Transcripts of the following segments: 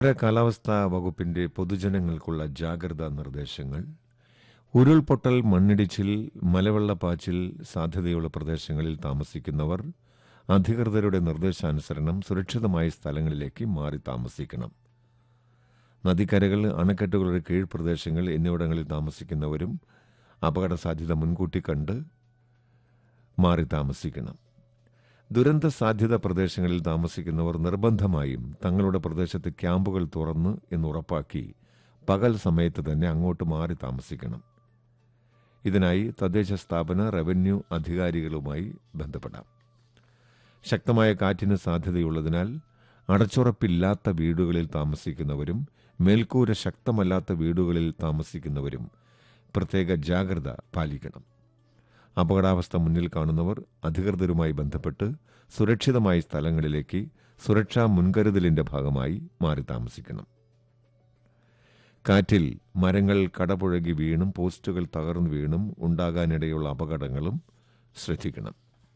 കേന്ദ്ര കാലാവസ്ഥാ വകുപ്പിന്റെ പൊതുജനങ്ങൾക്കുള്ള ജാഗ്രതാ നിർദ്ദേശങ്ങൾ ഉരുൾപൊട്ടൽ മണ്ണിടിച്ചിൽ മലവെള്ളപ്പാച്ചിൽ സാധ്യതയുള്ള പ്രദേശങ്ങളിൽ താമസിക്കുന്നവർ അധികൃതരുടെ നിർദ്ദേശാനുസരണം സുരക്ഷിതമായ സ്ഥലങ്ങളിലേക്ക് മാറി താമസിക്കണം നദിക്കരകൾ അണക്കെട്ടുകളുടെ കീഴ്പ്രദേശങ്ങൾ എന്നിവിടങ്ങളിൽ താമസിക്കുന്നവരും അപകട സാധ്യത മുൻകൂട്ടി കണ്ട് മാറി താമസിക്കണം ദുരന്ത സാധ്യത പ്രദേശങ്ങളിൽ താമസിക്കുന്നവർ നിർബന്ധമായും തങ്ങളുടെ പ്രദേശത്ത് ക്യാമ്പുകൾ തുറന്ന് എന്ന് ഉറപ്പാക്കി പകൽ സമയത്ത് തന്നെ അങ്ങോട്ട് മാറി താമസിക്കണം ഇതിനായി തദ്ദേശ സ്ഥാപന റവന്യൂ അധികാരികളുമായി ബന്ധപ്പെടാം ശക്തമായ കാറ്റിന് സാധ്യതയുള്ളതിനാൽ അടച്ചുറപ്പില്ലാത്ത വീടുകളിൽ താമസിക്കുന്നവരും മേൽക്കൂര ശക്തമല്ലാത്ത വീടുകളിൽ താമസിക്കുന്നവരും പ്രത്യേക ജാഗ്രത പാലിക്കണം അപകടാവസ്ഥ മുന്നിൽ കാണുന്നവർ അധികൃതരുമായി ബന്ധപ്പെട്ട് സുരക്ഷിതമായ സ്ഥലങ്ങളിലേക്ക് സുരക്ഷാ മുൻകരുതലിന്റെ ഭാഗമായി മാറി താമസിക്കണം കാറ്റിൽ മരങ്ങൾ കടപുഴകി വീണും പോസ്റ്റുകൾ തകർന്നു വീണും ഉണ്ടാകാനിടയുള്ള അപകടങ്ങളും ശ്രദ്ധിക്കണം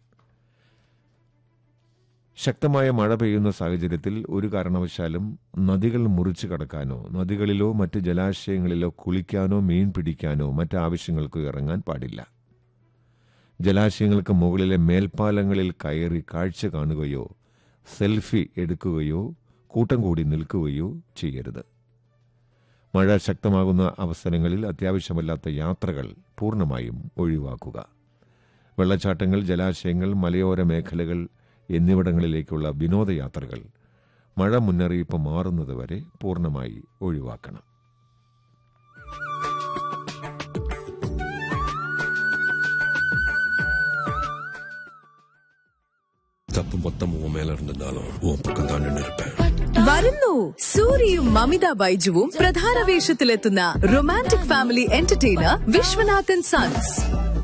ശക്തമായ മഴ പെയ്യുന്ന സാഹചര്യത്തിൽ ഒരു കാരണവശാലും നദികൾ മുറിച്ചു കടക്കാനോ നദികളിലോ മറ്റ് ജലാശയങ്ങളിലോ കുളിക്കാനോ മീൻ പിടിക്കാനോ മറ്റ് ആവശ്യങ്ങൾക്കോ ഇറങ്ങാൻ പാടില്ല ജലാശയങ്ങൾക്ക് മുകളിലെ മേൽപ്പാലങ്ങളിൽ കയറി കാഴ്ച കാണുകയോ സെൽഫി എടുക്കുകയോ കൂട്ടം കൂടി നിൽക്കുകയോ ചെയ്യരുത് മഴ ശക്തമാകുന്ന അവസരങ്ങളിൽ അത്യാവശ്യമല്ലാത്ത യാത്രകൾ പൂർണ്ണമായും ഒഴിവാക്കുക വെള്ളച്ചാട്ടങ്ങൾ ജലാശയങ്ങൾ മലയോര മേഖലകൾ എന്നിവിടങ്ങളിലേക്കുള്ള വിനോദയാത്രകൾ മഴ മുന്നറിയിപ്പ് മാറുന്നതുവരെ പൂർണ്ണമായി ഒഴിവാക്കണം தப்பு மொத்தம் உன் மேல இருந்திருந்தாலும் உன் பக்கம் தான் நின்று இருப்பேன் വരുന്നു സൂര്യയും മമിത ബൈജുവും പ്രധാന വേഷത്തിലെത്തുന്ന romantic family entertainer Viswanathan sons